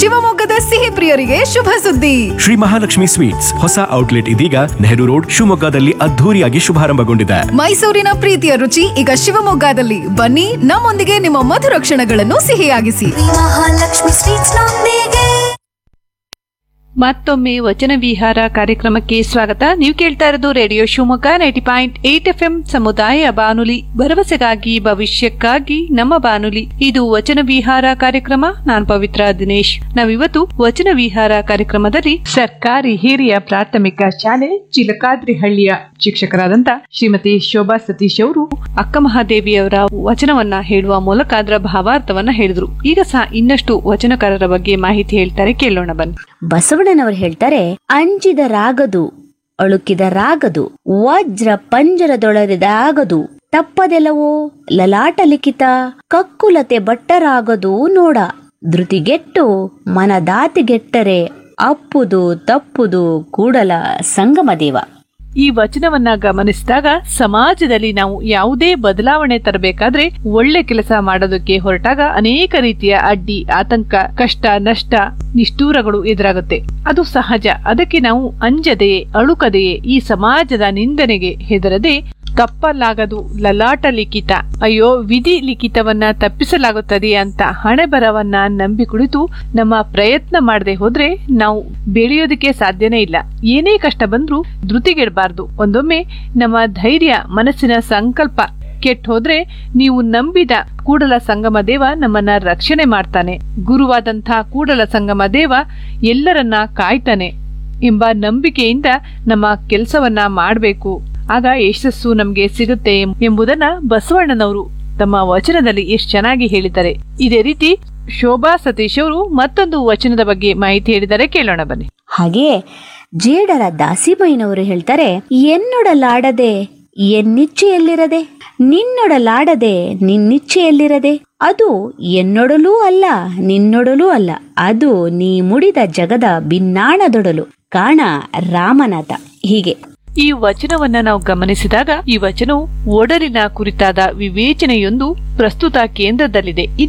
ಶಿವಮೊಗ್ಗದ ಸಿಹಿ ಪ್ರಿಯರಿಗೆ ಶುಭ ಸುದ್ದಿ ಶ್ರೀ ಮಹಾಲಕ್ಷ್ಮಿ ಸ್ವೀಟ್ಸ್ ಹೊಸ ಔಟ್ಲೆಟ್ ಇದೀಗ ನೆಹರು ರೋಡ್ ಶಿವಮೊಗ್ಗದಲ್ಲಿ ಅದ್ಧೂರಿಯಾಗಿ ಶುಭಾರಂಭಗೊಂಡಿದೆ ಮೈಸೂರಿನ ಪ್ರೀತಿಯ ರುಚಿ ಈಗ ಶಿವಮೊಗ್ಗದಲ್ಲಿ ಬನ್ನಿ ನಮ್ಮೊಂದಿಗೆ ನಿಮ್ಮ ಮಧುರ ಕ್ಷಣಗಳನ್ನು ಸಿಹಿಯಾಗಿಸಿ ಮಹಾಲಕ್ಷ್ಮಿ ಸ್ವೀಟ್ಸ್ ನೊಂದಿಗೆ ಮತ್ತೊಮ್ಮೆ ವಚನ ವಿಹಾರ ಕಾರ್ಯಕ್ರಮಕ್ಕೆ ಸ್ವಾಗತ ನೀವು ಕೇಳ್ತಾ ಇರೋದು radio Shivamogga ninety point eight F M ಸಮುದಾಯ ಬಾನುಲಿ ಭರವಸೆಗಾಗಿ ಭವಿಷ್ಯಕ್ಕಾಗಿ ನಮ್ಮ ಬಾನುಲಿ ಇದು ವಚನ ವಿಹಾರ ಕಾರ್ಯಕ್ರಮ ನಾನ್ ಪವಿತ್ರ ದಿನೇಶ್ ನಾವಿವತ್ತು ವಚನ ವಿಹಾರ ಕಾರ್ಯಕ್ರಮದಲ್ಲಿ ಸರ್ಕಾರಿ ಹಿರಿಯ ಪ್ರಾಥಮಿಕ ಶಾಲೆ ಚಿಲಕಾದ್ರಿಹಳ್ಳಿಯ ಶಿಕ್ಷಕರಾದಂತ ಶ್ರೀಮತಿ ಶೋಭಾ ಸತೀಶ್ ಅವರು ಅಕ್ಕ ಮಹಾದೇವಿಯವರ ವಚನವನ್ನ ಹೇಳುವ ಮೂಲಕ ಅದರ ಭಾವಾರ್ಥವನ್ನ ಹೇಳಿದ್ರು ಈಗ ಸಹ ಇನ್ನಷ್ಟು ವಚನಕಾರರ ಬಗ್ಗೆ ಮಾಹಿತಿ ಹೇಳ್ತಾರೆ ಕೇಳೋಣ ಬನ್ನಿ ಬಸವಣ್ಣನವರು ಹೇಳ್ತಾರೆ ಅಂಜಿದ ರಾಗದು ಅಳುಕಿದ ರಾಗದು ವಜ್ರ ಪಂಜರದೊಳರಿದಾಗದು ತಪ್ಪದೆಲವೋ ಲಲಾಟ ಲಿಖಿತ ಕಕ್ಕುಲತೆ ಬಟ್ಟರಾಗದು ನೋಡ ಧೃತಿಗೆಟ್ಟು ಮನದಾತಿಗೆಟ್ಟರೆ ಅಪ್ಪುದು ತಪ್ಪುದು ಕೂಡಲ ಸಂಗಮದೇವ ಈ ವಚನವನ್ನ ಗಮನಿಸಿದಾಗ ಸಮಾಜದಲ್ಲಿ ನಾವು ಯಾವುದೇ ಬದಲಾವಣೆ ತರಬೇಕಾದ್ರೆ ಒಳ್ಳೆ ಕೆಲಸ ಮಾಡೋದಕ್ಕೆ ಹೊರಟಾಗ ಅನೇಕ ರೀತಿಯ ಅಡ್ಡಿ ಆತಂಕ ಕಷ್ಟ ನಷ್ಟ ನಿಷ್ಠೂರಗಳು ಎದುರಾಗುತ್ತೆ ಅದು ಸಹಜ ಅದಕ್ಕೆ ನಾವು ಅಂಜದೆಯೇ ಅಳುಕದೆಯೇ ಈ ಸಮಾಜದ ನಿಂದನೆಗೆ ಹೆದರದೆ ತಪ್ಪಲಾಗದು ಲಲಾಟ ಲಿಖಿತ ಅಯ್ಯೋ ವಿಧಿ ಲಿಖಿತವನ್ನ ತಪ್ಪಿಸಲಾಗುತ್ತದೆ ಅಂತ ಹಣೆ ಬರವನ್ನ ನಂಬಿ ಕುಳಿತು ನಮ್ಮ ಪ್ರಯತ್ನ ಮಾಡದೆ ಹೋದ್ರೆ ನಾವು ಬೆಳೆಯೋದಕ್ಕೆ ಸಾಧ್ಯನೇ ಇಲ್ಲ ಏನೇ ಕಷ್ಟ ಬಂದ್ರೂ ಧೃತಿಗೆಡಬಾರ್ದು ಒಂದೊಮ್ಮೆ ನಮ್ಮ ಧೈರ್ಯ ಮನಸ್ಸಿನ ಸಂಕಲ್ಪ ಕೆಟ್ಟ ಹೋದ್ರೆ ನೀವು ನಂಬಿದ ಕೂಡಲ ಸಂಗಮ ದೇವ ನಮ್ಮನ್ನ ರಕ್ಷಣೆ ಮಾಡ್ತಾನೆ ಗುರುವಾದಂಥ ಕೂಡಲ ಸಂಗಮ ದೇವ ಎಲ್ಲರನ್ನ ಕಾಯ್ತಾನೆ ಎಂಬ ನಂಬಿಕೆಯಿಂದ ನಮ್ಮ ಕೆಲಸವನ್ನ ಮಾಡಬೇಕು ಆಗ ಯಶಸ್ಸು ನಮ್ಗೆ ಸಿಗುತ್ತೆ ಎಂಬುದನ್ನ ಬಸವಣ್ಣನವರು ತಮ್ಮ ವಚನದಲ್ಲಿ ಎಷ್ಟು ಚೆನ್ನಾಗಿ ಹೇಳಿದ್ದಾರೆ ಇದೇ ರೀತಿ ಶೋಭಾ ಸತೀಶ್ ಅವರು ಮತ್ತೊಂದು ವಚನದ ಬಗ್ಗೆ ಮಾಹಿತಿ ಹೇಳಿದರೆ ಕೇಳೋಣ ಬನ್ನಿ ಹಾಗೆಯೇ ಜೇಡರ ದಾಸಿಮಯ್ಯನವರು ಹೇಳ್ತಾರೆ ಎನ್ನೊಡಲಾಡದೆ ಎನ್ನಿಚ್ಛೆಯಲ್ಲಿರದೆ ನಿನ್ನೊಡಲಾಡದೆ ನಿನ್ನಿಚ್ಛೆಯಲ್ಲಿರದೆ ಅದು ಎನ್ನೊಡಲೂ ಅಲ್ಲ ನಿನ್ನೊಡಲೂ ಅಲ್ಲ ಅದು ನೀ ಮುಡಿದ ಜಗದ ಭಿನ್ನಾಣದೊಡಲು ಕಾಣ ರಾಮನಾಥ ಹೀಗೆ ಈ ವಚನವನ್ನ ನಾವು ಗಮನಿಸಿದಾಗ ಈ ವಚನವು ಒಡಲಿನ ಕುರಿತಾದ ವಿವೇಚನೆಯೊಂದು ಪ್ರಸ್ತುತ ಕೇಂದ್ರದಲ್ಲಿದೆ